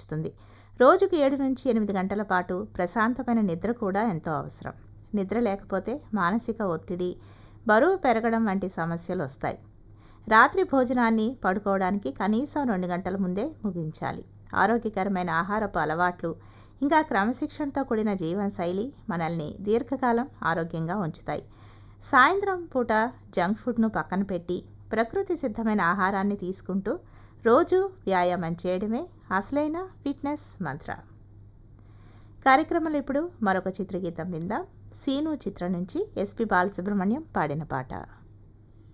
పెంచుతుంది రోజుకు ఏడు నుంచి ఎనిమిది గంటల పాటు ప్రశాంతమైన నిద్ర కూడా ఎంతో అవసరం నిద్ర లేకపోతే మానసిక ఒత్తిడి బరువు పెరగడం వంటి సమస్యలు వస్తాయి రాత్రి భోజనాన్ని పడుకోవడానికి కనీసం రెండు గంటల ముందే ముగించాలి ఆరోగ్యకరమైన ఆహారపు అలవాట్లు ఇంకా క్రమశిక్షణతో కూడిన జీవనశైలి మనల్ని దీర్ఘకాలం ఆరోగ్యంగా ఉంచుతాయి సాయంత్రం పూట జంక్ ఫుడ్ను పక్కన పెట్టి ప్రకృతి సిద్ధమైన ఆహారాన్ని తీసుకుంటూ రోజు వ్యాయామం చేయడమే అసలైన ఫిట్నెస్ మంత్ర కార్యక్రమంలో ఇప్పుడు మరొక చిత్రగీతం విందాం సీను చిత్రం నుంచి ఎస్పి బాలసుబ్రహ్మణ్యం పాడిన పాట